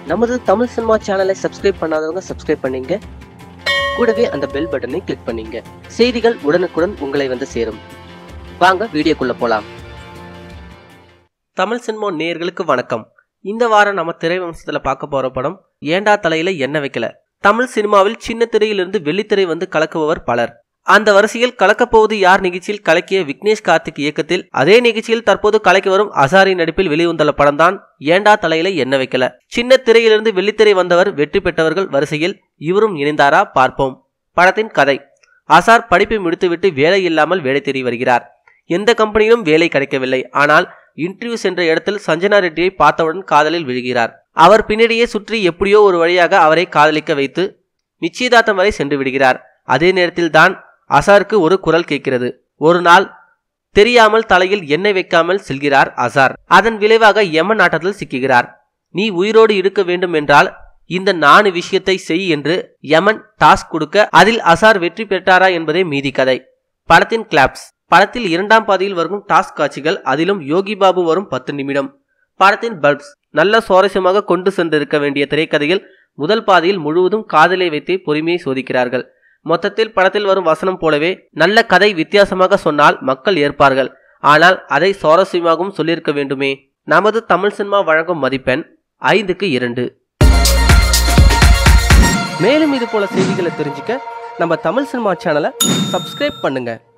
நமது தமிழ் சினிமா சேனலை சப்ஸ்கிரைப் பண்ணாதவங்க சப்ஸ்கிரைப் பண்ணீங்க கூடவே அந்த பெல் பட்டனை கிளிக் பண்ணீங்க செய்திகள் உடனுக்குடன் உங்களை வந்து சேரும் வாங்க வீடியோக்குள்ள போலாம் தமிழ் சினிமா நேயர்களுக்கு வணக்கம் இந்த வாரம் நம்ம திரைவம்சத்துல பார்க்க போற படம் ஏண்டா தலையில என்ன வைக்கல தமிழ் சினிமாவில் சின்ன திரையிலிருந்து வெள்ளித்திரை வந்து கலக்குபவர் பலர் அந்த வரிசையில் கலக்கப்போவது யார் நிகழ்ச்சியில் கலக்கிய விக்னேஷ் கார்த்திக் இயக்கத்தில் அதே நிகழ்ச்சியில் தற்போது கலக்கி வரும் அசாரி நடிப்பில் வெளிவந்துள்ள படம்தான் ஏண்டா தலையில என்ன வைக்கல சின்ன திரையிலிருந்து வெள்ளித்திரை வந்தவர் வெற்றி பெற்றவர்கள் வரிசையில் இவரும் இணைந்தாரா பார்ப்போம் படத்தின் கதை அசார் படிப்பை முடித்துவிட்டு வேலை இல்லாமல் வேலை தேடி வருகிறார் எந்த கம்பெனியிலும் வேலை கிடைக்கவில்லை ஆனால் இன்டர்வியூ சென்ற இடத்தில் சஞ்சனா ரெட்டியை பார்த்தவுடன் காதலில் விழுகிறார் அவர் பின்னணியே சுற்றி எப்படியோ ஒரு வழியாக அவரை காதலிக்க வைத்து நிச்சயதார்த்தம் வரை சென்று விடுகிறார் அதே நேரத்தில் தான் அசாருக்கு ஒரு குரல் கேட்கிறது ஒரு நாள் தெரியாமல் தலையில் எண்ணெய் வைக்காமல் செல்கிறார் அசார் அதன் விளைவாக யமன் ஆட்டத்தில் சிக்குகிறார் நீ உயிரோடு இருக்க வேண்டும் என்றால் இந்த நாலு விஷயத்தை செய் என்று யமன் டாஸ்க் கொடுக்க அதில் அசார் வெற்றி பெற்றாரா என்பதே மீதி கதை படத்தின் கிளாப்ஸ் படத்தில் இரண்டாம் பாதியில் வரும் டாஸ்க் காட்சிகள் அதிலும் யோகி பாபு வரும் பத்து நிமிடம் படத்தின் பல்ப்ஸ் நல்ல சுவாரஸ்யமாக கொண்டு சென்றிருக்க வேண்டிய திரைக்கதையில் முதல் பாதியில் முழுவதும் காதலை வைத்தே பொறுமையை சோதிக்கிறார்கள் மொத்தத்தில் படத்தில் வரும் வசனம் போலவே நல்ல கதை வித்தியாசமாக சொன்னால் மக்கள் ஏற்பார்கள் ஆனால் அதை சுவாரஸ்யமாகவும் சொல்லியிருக்க வேண்டுமே நமது தமிழ் சினிமா வழங்கும் மதிப்பெண் ஐந்துக்கு இரண்டு மேலும் இது போல செய்திகளை தெரிஞ்சுக்க நம்ம தமிழ் சினிமா சேனலை சப்ஸ்கிரைப் பண்ணுங்க